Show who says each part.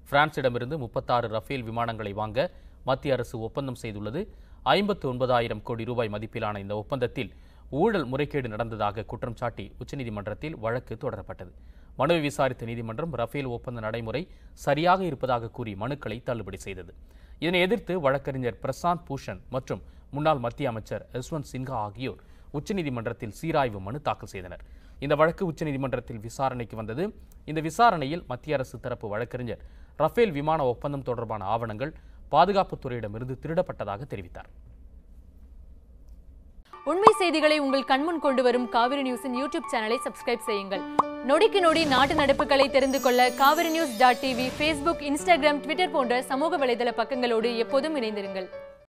Speaker 1: பிரான்சிடமிருந்து முப்பத்தாறு ரஃபேல் விமானங்களை வாங்க மத்திய அரசு ஒப்பந்தம் செய்துள்ளது ஐம்பத்து ஒன்பதாயிரம் கோடி ரூபாய் மதிப்பிலான இந்த ஒப்பந்தத்தில் ஊழல் முறைகேடு நடந்ததாக குற்றம் சாட்டி உச்சநீதிமன்றத்தில் வழக்கு தொடரப்பட்டது மனுவை விசாரித்த நீதிமன்றம் ரஃபேல் ஒப்பந்த நடைமுறை சரியாக இருப்பதாக கூறி மனுக்களை தள்ளுபடி செய்தது இதனை எதிர்த்து வழக்கறிஞர் பிரசாந்த் பூஷன் மற்றும் முன்னாள் மத்திய அமைச்சர் யஸ்வந்த் சின்ஹா ஆகியோர் உச்சநீதிமன்றத்தில் சீராய்வு மனு தாக்கல் செய்தனர் இந்த வழக்கு உச்சநீதிமன்றத்தில் விசாரணைக்கு வந்தது இந்த விசாரணையில் மத்திய அரசு தரப்பு வழக்கறிஞர் ரஃபேல் விமான ஒப்பந்தம் தொடர்பான ஆவணங்கள் பாதுகாப்புத்துறையிடமிருந்து திருடப்பட்டதாக தெரிவித்தார்
Speaker 2: உண்மை செய்திகளை உங்கள் கண்முன் கொண்டு வரும் காவிரி நியூஸின் யூடியூப் சேனலை சப்ஸ்கிரைப் செய்யுங்கள் நொடிக்கு நொடி நாட்டு நடப்புகளை தெரிந்து கொள்ள Kaveri news dot TV Facebook Instagram Twitter போன்ற சமூக வலைதள பக்கங்களோடு எப்போதும் இணைந்திருங்கள்